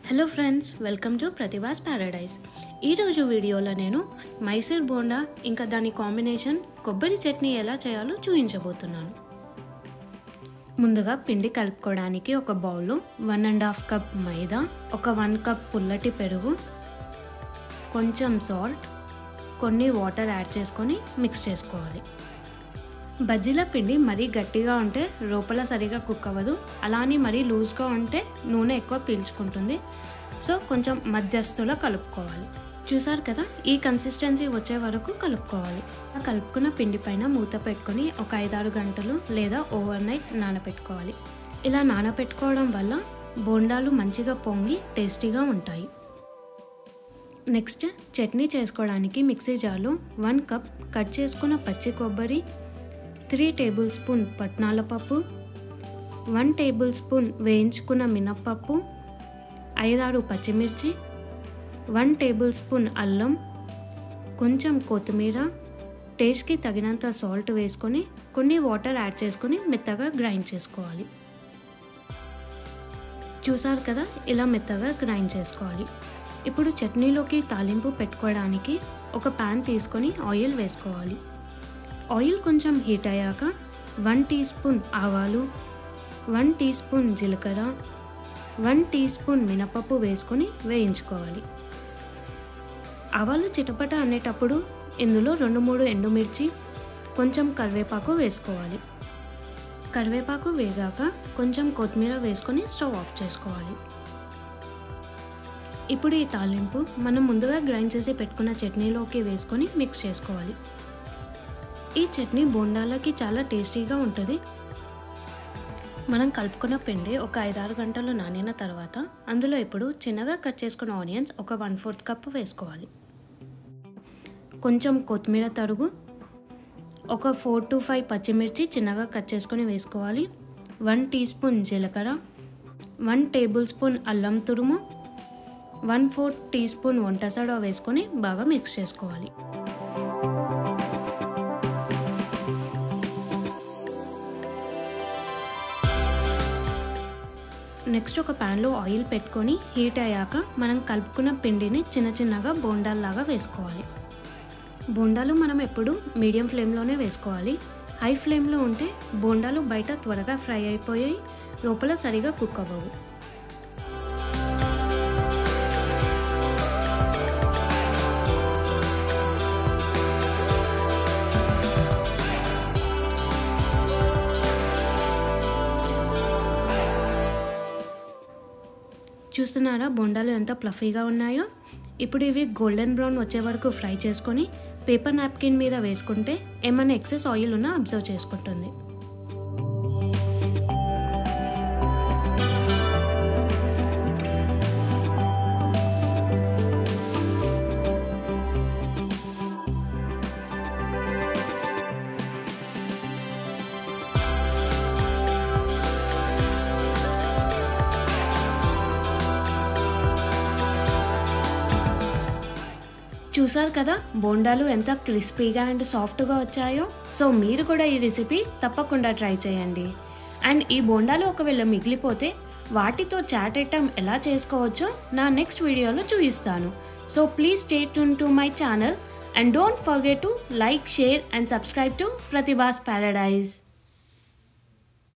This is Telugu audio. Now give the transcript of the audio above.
hello friends welcome to Pratibha's paradise ఈరోజు వీడియోలో నేను మైసూర్ బోండా ఇంకా దాని కాంబినేషన్ కొబ్బరి చట్నీ ఎలా చేయాలో చూపించబోతున్నాను ముందుగా పిండి కలుపుకోవడానికి ఒక బౌల్లో one and half cup maida ఒక వన్ కప్ పుల్లటి పెరుగు కొంచెం సాల్ట్ కొన్ని వాటర్ యాడ్ చేసుకొని మిక్స్ చేసుకోవాలి బజ్జీల పిండి మరీ గట్టిగా ఉంటే లోపల సరిగా కుక్ అవ్వదు అలా అని మరీ లూజ్గా ఉంటే నూనె ఎక్కువ పీల్చుకుంటుంది సో కొంచెం మధ్యస్థులో కలుపుకోవాలి చూసారు కదా ఈ కన్సిస్టెన్సీ వచ్చే వరకు కలుపుకోవాలి ఆ కలుపుకున్న పిండి పైన మూత పెట్టుకొని ఒక ఐదారు గంటలు లేదా ఓవర్ నైట్ నానబెట్టుకోవాలి ఇలా నానబెట్టుకోవడం వల్ల బోండాలు మంచిగా పొంగి టేస్టీగా ఉంటాయి నెక్స్ట్ చట్నీ చేసుకోవడానికి మిక్సీ జార్లో వన్ కప్ కట్ చేసుకున్న పచ్చి కొబ్బరి త్రీ టేబుల్ స్పూన్ పట్నాల పప్పు వన్ టేబుల్ స్పూన్ వేయించుకున్న మినప్పప్పు ఐదారు పచ్చిమిర్చి వన్ టేబుల్ స్పూన్ అల్లం కొంచెం కొత్తిమీర టేస్ట్కి తగినంత సాల్ట్ వేసుకొని కొన్ని వాటర్ యాడ్ చేసుకొని మెత్తగా గ్రైండ్ చేసుకోవాలి చూసారు కదా ఇలా మెత్తగా గ్రైండ్ చేసుకోవాలి ఇప్పుడు చట్నీలోకి తాలింపు పెట్టుకోవడానికి ఒక ప్యాన్ తీసుకొని ఆయిల్ వేసుకోవాలి ఆయిల్ కొంచెం హీట్ అయ్యాక వన్ టీ స్పూన్ ఆవాలు వన్ టీ స్పూన్ జీలకర్ర వన్ టీ స్పూన్ మినపప్పు వేసుకొని వేయించుకోవాలి ఆవాలు చిటపట అనేటప్పుడు ఇందులో రెండు మూడు ఎండుమిర్చి కొంచెం కరివేపాకు వేసుకోవాలి కరివేపాకు వేగాక కొంచెం కొత్తిమీర వేసుకొని స్టవ్ ఆఫ్ చేసుకోవాలి ఇప్పుడు ఈ తాలింపు మనం ముందుగా గ్రైండ్ చేసి పెట్టుకున్న చట్నీలోకి వేసుకొని మిక్స్ చేసుకోవాలి ఈ చట్నీ బోండాలకి చాలా టేస్టీగా ఉంటుంది మనం కలుపుకున్న పిండి ఒక ఐదారు గంటలు నానిన తర్వాత అందులో ఇప్పుడు చిన్నగా కట్ చేసుకున్న ఆనియన్స్ ఒక వన్ ఫోర్త్ కప్ వేసుకోవాలి కొంచెం కొత్తిమీర తరుగు ఒక ఫోర్ టు ఫైవ్ పచ్చిమిర్చి చిన్నగా కట్ చేసుకొని వేసుకోవాలి వన్ టీ స్పూన్ జీలకర్ర వన్ టేబుల్ స్పూన్ అల్లం తురుము వన్ ఫోర్త్ టీ స్పూన్ వంట సోడా వేసుకొని బాగా మిక్స్ చేసుకోవాలి నెక్స్ట్ ఒక ప్యాన్లో ఆయిల్ పెట్టుకొని హీట్ అయ్యాక మనం కలుపుకున్న పిండిని చిన్న చిన్నగా బోండాల్లాగా వేసుకోవాలి బోండాలు మనం ఎప్పుడు మీడియం ఫ్లేమ్లోనే వేసుకోవాలి హై ఫ్లేమ్లో ఉంటే బోండాలు బయట త్వరగా ఫ్రై అయిపోయి లోపల సరిగా కుక్ అవ్వవు చూస్తున్నారా బొండాలు ఎంత ప్లఫీగా ఉన్నాయో ఇప్పుడు ఇవి గోల్డెన్ బ్రౌన్ వచ్చే వరకు ఫ్రై చేసుకొని పేపర్ నాప్కిన్ మీద వేసుకుంటే ఏమైనా ఎక్సెస్ ఆయిల్ ఉన్నా అబ్జర్వ్ చేసుకుంటుంది చూసారు కదా బోండాలు ఎంత క్రిస్పీగా అండ్ సాఫ్ట్గా వచ్చాయో సో మీరు కూడా ఈ రెసిపీ తప్పకుండా ట్రై చేయండి అండ్ ఈ బోండాలు ఒకవేళ మిగిలిపోతే వాటితో చాట్ ఐటమ్ ఎలా చేసుకోవచ్చో నా నెక్స్ట్ వీడియోలో చూపిస్తాను so please stay tune to my channel and don't forget to like share and subscribe to Pratibha's Paradise